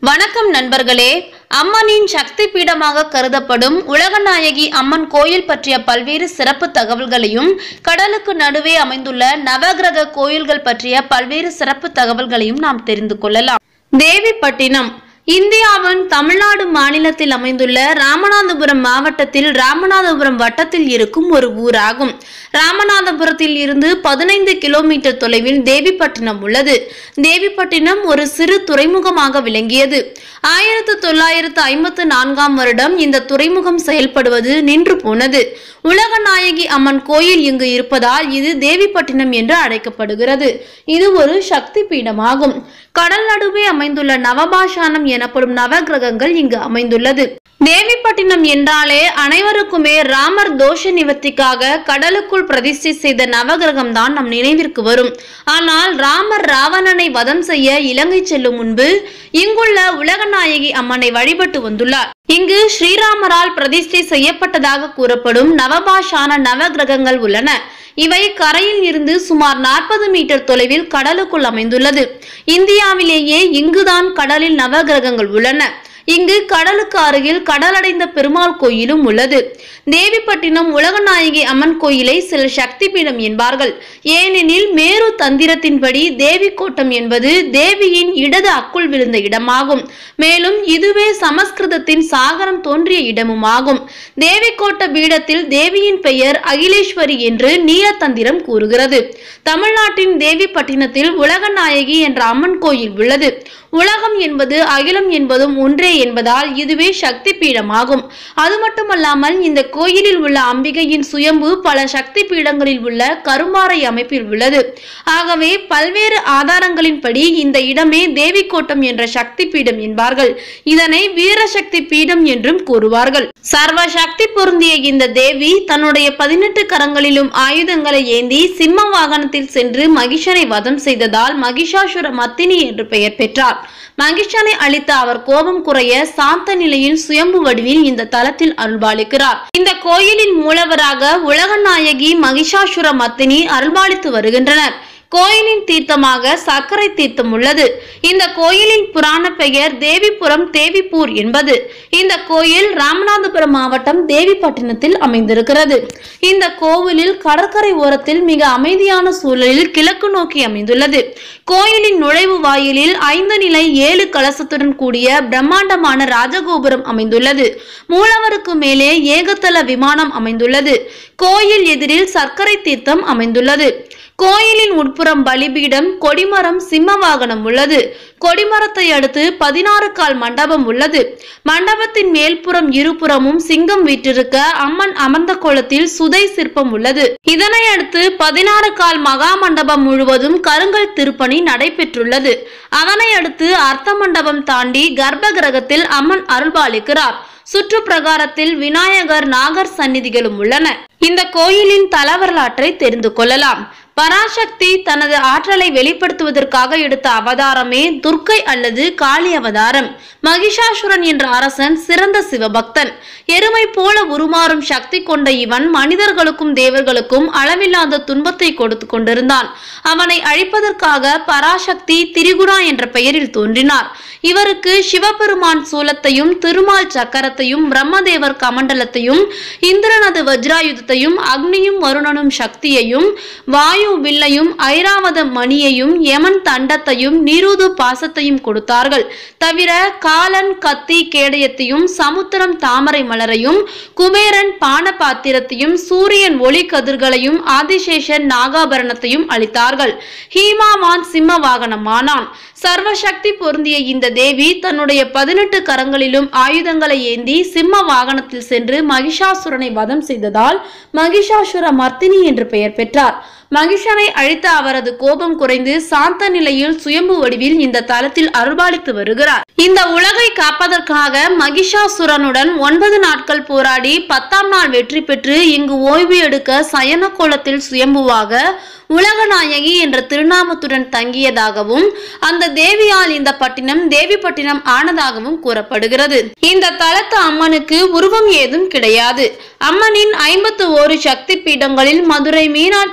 வணக்கம் நண்பர்களே அம்மனின் சக்தி பீடமாக கருதப்படும் உலகநாயகி அம்மன் கோயில் பற்றிய பல்வேறு சிறப்பு தகவல்களையும் கடலுக்கு நடுவே அமைந்துள்ள நவகிரக கோயில்கள் பற்றிய பல்வேறு சிறப்பு தகவல்களையும் நாம் தெரிந்து கொள்ளலாம் தேவிப்பட்டினம் இந்தியாவின் தமிழ்நாடு மாநிலத்தில் அமைந்துள்ள ராமநாதபுரம் மாவட்டத்தில் ராமநாதபுரம் வட்டத்தில் இருக்கும் ஒரு ஊராகும் ராமநாதபுரத்தில் இருந்து பதினைந்து கிலோமீட்டர் தொலைவில் தேவிப்பட்டினம் உள்ளது தேவிப்பட்டினம் ஒரு சிறு துறைமுகமாக விளங்கியது ஆயிரத்து தொள்ளாயிரத்து ஐம்பத்து நான்காம் வருடம் இந்த துறைமுகம் செயல்படுவது நின்று போனது உலகநாயகி அம்மன் கோயில் இங்கு இருப்பதால் இது தேவிப்பட்டினம் என்று அழைக்கப்படுகிறது இது ஒரு சக்தி பீடமாகும் கடல் நடுவே அமைந்துள்ள நவபாஷானம் எனப்படும் நவகிரகங்கள் இங்கு அமைந்துள்ளது தேவிப்பட்டினம் என்றாலே அனைவருக்குமே ராமர் தோஷ நிவர்த்திக்காக கடலுக்குள் பிரதிஷ்டை செய்த நவகிரகம் தான் நம் நினைவிற்கு வரும் ஆனால் ராமர் ராவணனை வதம் செய்ய இலங்கை செல்லும் முன்பு இங்குள்ள உலகநாயகி அம்மனை வழிபட்டு வந்துள்ளார் இங்கு ஸ்ரீராமரால் பிரதிஷ்டை செய்யப்பட்டதாக கூறப்படும் நவபாஷான நவகிரகங்கள் உள்ளன இவை கரையில் இருந்து சுமார் நாற்பது மீட்டர் தொலைவில் கடலுக்குள் அமைந்துள்ளது இந்தியாவிலேயே இங்குதான் கடலில் நவகிரகங்கள் உள்ளன இங்கு கடலுக்கு அருகில் கடலடைந்த பெருமாள் கோயிலும் உள்ளது தேவிப்பட்டினம் உலகநாயகி அம்மன் கோயிலை சில சக்தி பீடம் என்பார்கள் ஏனெனில் மேரு தந்திரத்தின்படி தேவி கோட்டம் என்பது தேவியின் இடது அக்குள் விழுந்த இடமாகும் மேலும் இதுவே சமஸ்கிருதத்தின் சாகரம் தோன்றிய இடமும் ஆகும் தேவி கோட்ட பீடத்தில் தேவியின் பெயர் அகிலேஸ்வரி என்று நீலத்தந்திரம் கூறுகிறது தமிழ்நாட்டின் தேவிப்பட்டினத்தில் உலகநாயகி என்ற அம்மன் கோயில் உள்ளது உலகம் என்பது அகிலம் என்பதும் ஒன்றே என்பதால் இதுவே சக்தி பீடமாகும் அது மட்டுமல்லாமல் இந்த கோயிலில் உள்ள அம்பிகையின் சுயம்பு பல சக்தி பீடங்களில் உள்ள கருமாறை அமைப்பில் உள்ளது ஆகவே பல்வேறு ஆதாரங்களின்படி இந்த இடமே தேவிக்கோட்டம் என்ற சக்தி பீடம் என்பார்கள் இதனை வீரசக்தி பீடம் என்றும் கூறுவார்கள் சர்வ சக்தி பொருந்திய இந்த தேவி தன்னுடைய பதினெட்டு கரங்களிலும் ஆயுதங்களை ஏந்தி சிம்ம வாகனத்தில் சென்று மகிஷனை வதம் செய்ததால் மகிஷாசுர மத்தினி என்று பெயர் பெற்றார் மகிஷனை அளித்த அவர் கோபம் குறைய சாந்த நிலையில் சுயம்பு வடிவில் இந்த தலத்தில் அருள்பாலிக்கிறார் இந்த கோயிலின் மூலவராக உலகநாயகி மகிஷாசுர மத்தினி அருள்பாலித்து வருகின்றனர் கோயிலின் தீர்த்தமாக சர்க்கரை தீர்த்தம் உள்ளது இந்த கோயிலின் புராண பெயர் தேவிபுரம் தேவிப்பூர் என்பது இந்த கோயில் ராமநாதபுரம் மாவட்டம் தேவிப்பட்டினத்தில் அமைந்திருக்கிறது இந்த கோவிலில் கடற்கரை ஓரத்தில் மிக அமைதியான சூழலில் கிழக்கு நோக்கி அமைந்துள்ளது கோயிலின் நுழைவு வாயிலில் ஐந்து நிலை ஏழு கலசத்துடன் கூடிய பிரம்மாண்டமான ராஜகோபுரம் அமைந்துள்ளது மூலவருக்கு மேலே ஏகத்தள விமானம் அமைந்துள்ளது கோயில் எதிரில் சர்க்கரை தீர்த்தம் அமைந்துள்ளது கோயிலின் உட்புறம் பலிபீடம் கொடிமரம் சிம்ம வாகனம் உள்ளது கொடிமரத்தை அடுத்து பதினாறு கால் மண்டபம் உள்ளது மண்டபத்தின் மேல்புறம் இருபுறமும் சிங்கம் வீற்றிருக்க அம்மன் அமர்ந்த கோலத்தில் சுதை சிற்பம் உள்ளது இதனை அடுத்து பதினாறு கால் மகா மண்டபம் முழுவதும் கருங்கல் திருப்பணி நடைபெற்றுள்ளது அதனை அடுத்து அர்த்த மண்டபம் தாண்டி கர்ப்ப கிரகத்தில் அம்மன் அருள்பாலிக்கிறார் சுற்று பிரகாரத்தில் விநாயகர் நாகர் சந்நிதிகளும் உள்ளன இந்த கோயிலின் தல வரலாற்றை தெரிந்து கொள்ளலாம் பராசக்தி தனது ஆற்றலை வெளிப்படுத்துவதற்காக எடுத்த அவதாரமே துர்க்கை அல்லது காளி அவதாரம் மகிஷாசுரன் என்ற அரசன் சிறந்த சிவபக்தன் எருமை போல உருமாறும் சக்தி கொண்ட இவன் மனிதர்களுக்கும் தேவர்களுக்கும் அளவில்லாத துன்பத்தை கொடுத்து கொண்டிருந்தான் அவனை அழிப்பதற்காக பராசக்தி திரிகுணா என்ற பெயரில் தோன்றினார் இவருக்கு சிவபெருமான் சூலத்தையும் திருமால் சக்கரத்தையும் பிரம்மதேவர் கமண்டலத்தையும் இந்திரனது வஜ்ராயுதத்தையும் அக்னியும் வருணனும் சக்தியையும் வாயு வில்லையும் ஐராவத மணியையும் யமன் தண்டத்தையும் நிருது பாசத்தையும் கொடுத்தார்கள் தவிர காலன் கத்தி கேடயத்தையும் சமுத்திரம் தாமரை மலரையும் குபேரன் பான பாத்திரத்தையும் சூரியன் ஒளி கதிர்களையும் ஆதிசேஷன் நாகாபரணத்தையும் அளித்தார்கள் ஹீமாவான் சிம்ம வாகனமானான் சர்வசக்தி பொருந்திய இந்த தேவி தன்னுடைய பதினெட்டு கரங்களிலும் ஆயுதங்களை ஏந்தி சிம்ம வாகனத்தில் சென்று மகிஷாசுரனை வதம் செய்ததால் மகிஷாசுர மர்த்தினி என்று பெயர் பெற்றார் மகிஷனை அழித்த அவரது கோபம் குறைந்து சாந்த நிலையில் சுயம்பு வடிவில் இந்த தலத்தில் அருள்பாலித்து வருகிறார் இந்த உலகை காப்பதற்காக மகிஷாசுரனுடன் ஒன்பது நாட்கள் போராடி பத்தாம் நாள் வெற்றி பெற்று இங்கு ஓய்வு எடுக்க சயன கோலத்தில் சுயம்புவாக உலகநாயகி என்ற திருநாமத்துடன் தங்கியதாகவும் அந்த தேவியால் இந்த பட்டினம் தேவிப்பட்டினம் ஆனதாகவும் கூறப்படுகிறது இந்த தலத்து அம்மனுக்கு உருவம் ஏதும் கிடையாது அம்மனின் ஐம்பத்து ஓரு சக்தி பீடங்களில் மதுரை மீனாட்சி ராஜ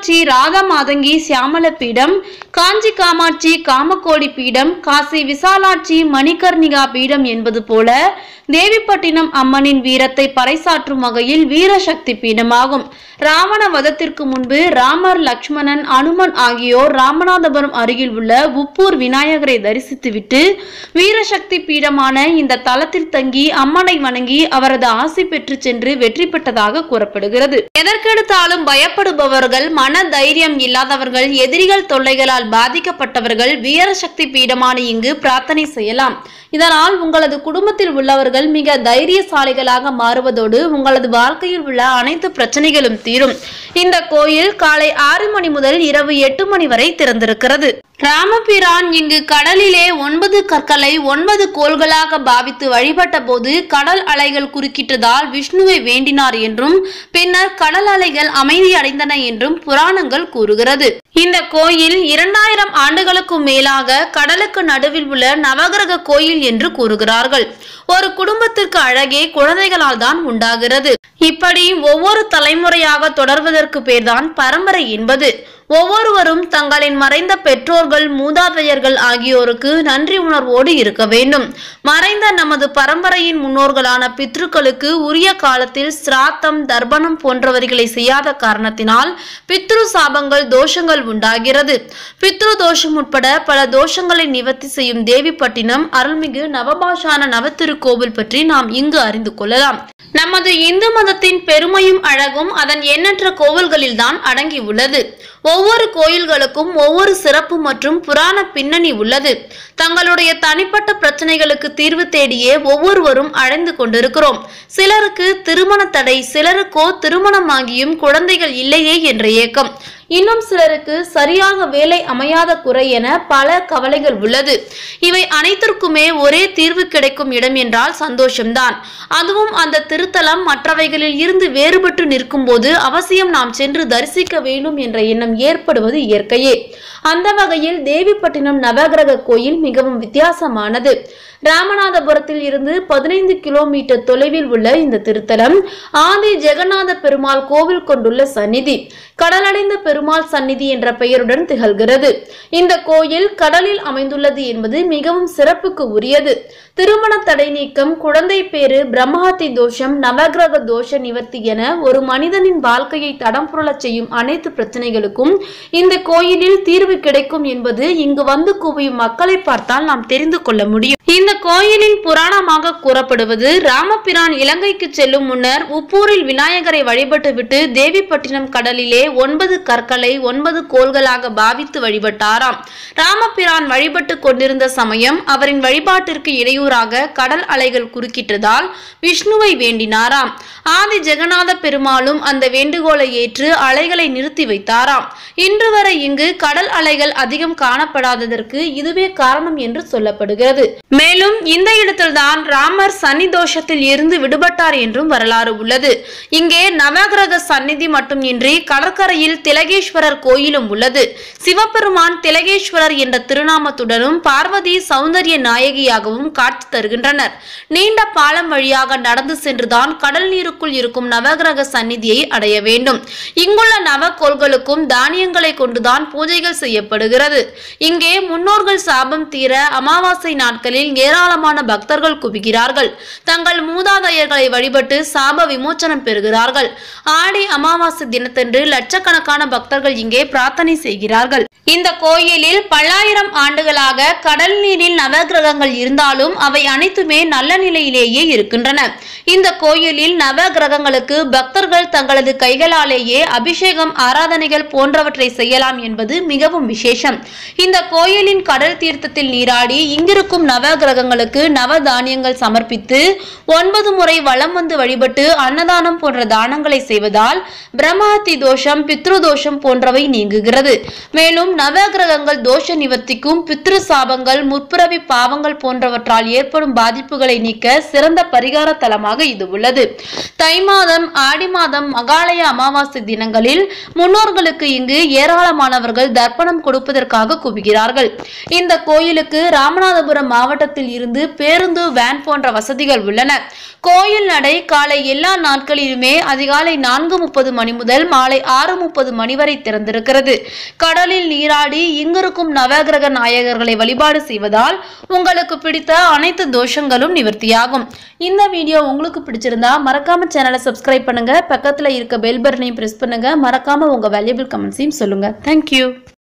மாதா மாதங்கி சியாமல பீடம் காஞ்சி காமாட்சி காமக்கோடி பீடம் காசி விசாலாட்சி மணிகர்ணிகா பீடம் என்பது போல தேவிப்பட்டினம் அம்மனின் வீரத்தை பறைசாற்றும் வகையில் வீரசக்தி பீடமாகும் ராவண வதத்திற்கு முன்பு ராமர் லக்ஷ்மணன் அனுமன் ஆகியோர் ராமநாதபுரம் அருகில் உள்ள உப்பூர் விநாயகரை தரிசித்துவிட்டு வீரசக்தி பீடமான இந்த தலத்தில் தங்கி அம்மனை வணங்கி அவரது ஆசி பெற்று சென்று வெற்றி பெற்றதாக கூறப்படுகிறது எதற்கெடுத்தாலும் பயப்படுபவர்கள் மன தைரியம் இல்லாதவர்கள் எதிரிகள் தொல்லைகளால் பாதிக்கப்பட்டவர்கள் வீரசக்தி பீடமான இங்கு பிரார்த்தனை செய்யலாம் இதனால் உங்களது குடும்பத்தில் உள்ளவர்கள் மிக தைரியசாலிகளாக மாறுவதோடு உங்களது வாழ்க்கையில் உள்ள அனைத்து பிரச்சனைகளும் தீரும் இந்த கோயில் காலை ஆறு மணி முதல் இரவு எட்டு மணி வரை திறந்திருக்கிறது ராமபிரான் இங்கு கடலிலே ஒன்பது கற்களை ஒன்பது கோள்களாக பாவித்து வழிபட்ட போது கடல் அலைகள் குறுக்கிட்டதால் விஷ்ணுவை வேண்டினார் என்றும் பின்னர் கடல் அலைகள் அமைதி அடைந்தன என்றும் புராணங்கள் கூறுகிறது இந்த கோயில் இரண்டாயிரம் ஆண்டுகளுக்கும் மேலாக கடலுக்கு நடுவில் உள்ள நவகிரக கோயில் என்று கூறுகிறார்கள் ஒரு குடும்பத்திற்கு அழகே குழந்தைகளால் தான் உண்டாகிறது இப்படி ஒவ்வொரு தலைமுறையாக தொடர்வதற்கு பேர்தான் பரம்பரை என்பது ஒவ்வொருவரும் தங்களின் மறைந்த பெற்றோர்கள் மூதாதையர்கள் ஆகியோருக்கு நன்றி உணர்வோடு இருக்க வேண்டும் மறைந்த நமது பரம்பரையின் முன்னோர்களான பித்ருக்களுக்கு உரிய காலத்தில் சிராத்தம் தர்ப்பணம் போன்றவர்களை செய்யாத காரணத்தினால் பித்ரு சாபங்கள் தோஷங்கள் உண்டாகிறது பித்ரு தோஷம் உட்பட பல தோஷங்களை நிவர்த்தி செய்யும் தேவிப்பட்டினம் அருள்மிகு நவபாஷான நவத்திருக்கோவில் பற்றி நாம் இங்கு அறிந்து கொள்ளலாம் நமது இந்து மதத்தின் பெருமையும் அழகும் அதன் எண்ணற்ற கோவில்களில் தான் அடங்கி உள்ளது ஒவ்வொரு கோயில்களுக்கும் ஒவ்வொரு சிறப்பு மற்றும் புராண பின்னணி உள்ளது தங்களுடைய தனிப்பட்ட பிரச்சனைகளுக்கு தீர்வு தேடியே ஒவ்வொருவரும் அடைந்து கொண்டிருக்கிறோம் சிலருக்கு திருமண தடை சிலருக்கோ திருமணமாகியும் குழந்தைகள் இல்லையே என்ற ஏக்கம் இன்னும் சிலருக்கு சரியாக வேலை அமையாத குறை என பல கவலைகள் உள்ளது இவை அனைத்திற்குமே ஒரே தீர்வு கிடைக்கும் இடம் என்றால் சந்தோஷம்தான் அதுவும் அந்த திருத்தலம் மற்றவைகளில் இருந்து வேறுபட்டு நிற்கும் போது அவசியம் நாம் சென்று தரிசிக்க வேண்டும் என்ற எண்ணம் ஏற்படுவது இயற்கையே அந்த வகையில் தேவிப்பட்டினம் நவகிரக கோயில் மிகவும் வித்தியாசமானது ராமநாதபுரத்தில் இருந்து பதினைந்து கிலோமீட்டர் தொலைவில் உள்ள இந்த திருத்தலம் ஆதி ஜெகநாத பெருமாள் கோவில் கொண்டுள்ள சந்நிதி கடலடைந்த பெருமாள் சந்நிதி என்ற பெயருடன் திகழ்கிறது இந்த கோயில் கடலில் அமைந்துள்ளது என்பது மிகவும் சிறப்புக்கு உரியது திருமண தடை நீக்கம் குழந்தை பேறு பிரம்மஹத்தி தோஷம் நவகிரக தோஷ நிவர்த்தி என ஒரு மனிதனின் வாழ்க்கையை தடம் புரளச் செய்யும் அனைத்து பிரச்சனைகளுக்கும் இந்த கோயிலில் தீர்வு கிடைக்கும் என்பது இங்கு வந்து குவியும் மக்களை பார்த்தால் நாம் தெரிந்து கொள்ள முடியும் இந்த கோயிலின் புராணமாக கூறப்படுவது ராமபிரான் இலங்கைக்கு செல்லும் முன்னர் உப்பூரில் விநாயகரை வழிபட்டுவிட்டு தேவிப்பட்டினம் கடலிலே ஒன்பது கற்களை ஒன்பது கோள்களாக பாவித்து வழிபட்டாராம் ராமபிரான் வழிபட்டு கொண்டிருந்த சமயம் அவரின் வழிபாட்டிற்கு இடையூறாக கடல் அலைகள் குறுக்கிட்டதால் விஷ்ணுவை வேண்டினாராம் ஆதி ஜெகநாத பெருமாளும் அந்த வேண்டுகோளை ஏற்று அலைகளை நிறுத்தி வைத்தாராம் இன்று வரை இங்கு கடல் அலைகள் அதிகம் காணப்படாததற்கு இதுவே காரணம் என்று சொல்லப்படுகிறது மேலும் இந்த இடத்தில்தான் ராமர் சனி தோஷத்தில் இருந்து விடுபட்டார் என்றும் வரலாறு உள்ளது இங்கே நவகிரக சந்நிதி மட்டுமின்றி கடற்கரையில் திலகேஸ்வரர் கோயிலும் உள்ளது சிவபெருமான் திலகேஸ்வரர் என்ற திருநாமத்துடனும் பார்வதி சௌந்தரிய நாயகியாகவும் காட்சி தருகின்றனர் நீண்ட பாலம் வழியாக நடந்து சென்றுதான் கடல் நீருக்குள் இருக்கும் நவகிரக சந்நிதியை அடைய வேண்டும் இங்குள்ள நவக்கோள்களுக்கும் தானியங்களை கொண்டுதான் பூஜைகள் செய்யப்படுகிறது இங்கே முன்னோர்கள் சாபம் தீர அமாவாசை நாட்களில் ஏராளமான பக்தர்கள் குவிகிறார்கள் தங்கள் மூதாதையர்களை வழிபட்டு சாப விமோச்சனம் பெறுகிறார்கள் ஆடி அமாவாசை தினத்தன்று லட்சக்கணக்கான பக்தர்கள் இங்கே பிரார்த்தனை செய்கிறார்கள் இந்த கோயிலில் பல்லாயிரம் ஆண்டுகளாக கடல் நீரில் நவகிரகங்கள் இருந்தாலும் அவை அனைத்துமே நல்ல நிலையிலேயே இருக்கின்றன இந்த கோயிலில் நவகிரகங்களுக்கு பக்தர்கள் தங்களது கைகளாலேயே அபிஷேகம் ஆராதனைகள் போன்றவற்றை செய்யலாம் என்பது மிகவும் விசேஷம் இந்த கோயிலின் கடல் தீர்த்தத்தில் நீராடி இங்கிருக்கும் நவகிரகங்களுக்கு நவ தானியங்கள் சமர்ப்பித்து ஒன்பது முறை வலம் வந்து வழிபட்டு அன்னதானம் போன்ற தானங்களை செய்வதால் பிரம்மஹத்தி தோஷம் பித்ரு தோஷம் போன்றவை நீங்குகிறது மேலும் நவகிரகங்கள் தோஷ நிவர்த்திக்கும் பித்ரு சாபங்கள் முற்பிறவி பாவங்கள் போன்றவற்றால் ஏற்படும் பாதிப்புகளை நீக்க சிறந்த பரிகார தலமாக இது உள்ளது தை மாதம் ஆடி மாதம் மகாலய அமாவாசை தினங்களில் முன்னோர்களுக்கு இங்கு ஏராளமானவர்கள் தர்ப்பணம் கொடுப்பதற்காக குவிகிறார்கள் இந்த கோயிலுக்கு ராமநாதபுரம் மாவட்டத்தில் இருந்து பேருந்து வேன் போன்ற வசதிகள் உள்ளன கோயில் நடை காலை எல்லா நாட்களிலுமே அதிகாலை நான்கு முப்பது மணி முதல் மாலை ஆறு முப்பது மணி வரை கல்லறை திறந்திருக்கிறது கடலில் நீராடி இங்கிருக்கும் நவகிரக நாயகர்களை வழிபாடு செய்வதால் உங்களுக்கு பிடித்த அனைத்து தோஷங்களும் நிவர்த்தியாகும் இந்த வீடியோ உங்களுக்கு பிடிச்சிருந்தா மறக்காம சேனலை சப்ஸ்கிரைப் பண்ணுங்க பக்கத்துல இருக்க பெல் பட்டனையும் பிரஸ் பண்ணுங்க மறக்காம உங்க வேல்யூபிள் கமெண்ட்ஸையும் சொல்லுங்க தேங்க்யூ